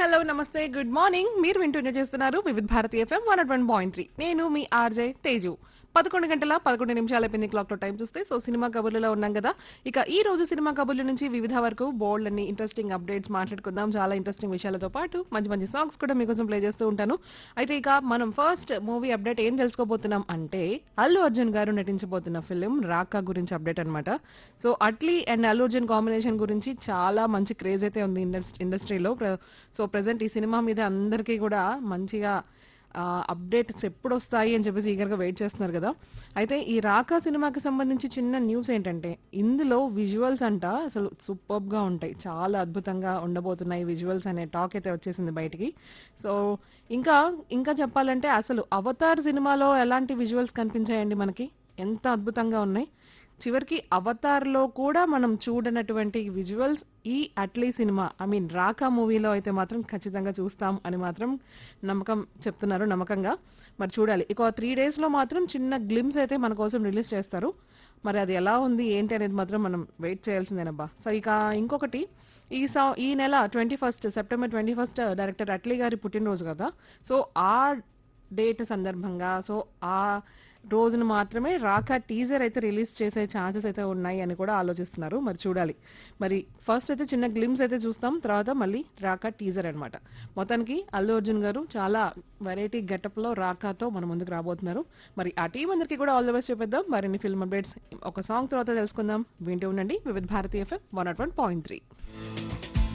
hello నమస్తే good morning మీరు వింటూనే చేస్తున్నారు Vividh Bharati FM one one point three నేను మీ ఆర్జే తేజు పదకొండు గంటల పదకొండు నిమిషాల అయిపోయింది క్లాక్ లో టైం చూస్తే సో సినిమా కబుర్లలో ఉన్నాం కదా ఇక ఈ రోజు సినిమా కబుర్ల నుంచి వివిధ వరకు బోల్డ్ అన్ని ఇంట్రెస్టింగ్ అప్డేట్స్ మాట్లాడుకుందాం చాలా ఇంట్రెస్టింగ్ విషయాలతో పాటు మంచి మంచి సాంగ్స్ కూడా మీకోసం ప్లే చేస్తూ ఉంటాను అయితే ఇక మనం ఫస్ట్ మూవీ అప్డేట్ ఏం తెలుసుకోబోతున్నాం అంటే అల్లు అర్జున్ గారు నటించబోతున్న ఫిలిం రాకా గురించి అప్డేట్ అన్నమాట so Atlee and Allu Arjun combination గురించి చాలా మంచి క్రేజ్ అయితే ఉంది ఇండస్- ఇండస్ట్రీలో ప్ర- సో ప్రజెంట్ ఈ సినిమా మీద అందరికీ కూడా మంచిగా అప్డేట్స్ ఎప్పుడు వస్తాయి అని చెప్పేసి ఈగర్గా వెయిట్ చేస్తున్నారు కదా అయితే ఈ రాకా సినిమాకి సంబంధించి చిన్న న్యూస్ ఏంటంటే ఇందులో విజువల్స్ అంట అసలు సూపర్బ్ గా ఉంటాయి చాలా అద్భుతంగా ఉండబోతున్నాయి విజువల్స్ అనే టాక్ అయితే వచ్చేసింది బయటికి సో ఇంకా ఇంకా చెప్పాలంటే అసలు అవతార్ సినిమాలో ఎలాంటి విజువల్స్ కనిపించాయండి మనకి ఎంత అద్భుతంగా ఉన్నాయి చివరికి అవతార్ లో కూడా మనం చూడనటువంటి విజువల్స్ ఈ అట్లీ సినిమా ఐ మీన్ రాకా మూవీలో అయితే మాత్రం ఖచ్చితంగా చూస్తాం అని మాత్రం నమ్మకం చెప్తున్నారు నమ్మకంగా మరి చూడాలి ఇక త్రీ డేస్ లో మాత్రం చిన్న గ్లిమ్స్ అయితే మన కోసం రిలీజ్ చేస్తారు మరి అది ఎలా ఉంది ఏంటి అనేది మాత్రం మనం వెయిట్ చేయాల్సిందేనబ్బా సో ఇక ఇంకొకటి ఈ సా ఈ నెల twenty first September twenty first director Atlee గారి పుట్టినరోజు కదా సో ఆ డేట్ సందర్భంగా సో ఆ రోజున మాత్రమే రాకా టీజర్ అయితే రిలీజ్ చేసే ఛాన్సెస్ అయితే ఉన్నాయి అని కూడా ఆలోచిస్తున్నారు మరి చూడాలి మరి ఫస్ట్ అయితే చిన్న గ్లిమ్స్ అయితే చూస్తాం తర్వాత మళ్ళీ రాకా టీజర్ అన్నమాట మొత్తానికి అల్లు అర్జున్ గారు చాలా వెరైటీ గెటప్ లో రాకాతో మన ముందుకు రాబోతున్నారు మరి ఆ టీం అందరికీ కూడా ఆల్ ద బెస్ట్ చెప్పేద్దాం మరిన్ని ఫిల్మ్ అప్డేట్స్ ఒక సాంగ్ తర్వాత తెలుసుకుందాం వింటూ ఉండండి Vividh Bharatiya FM one not one point three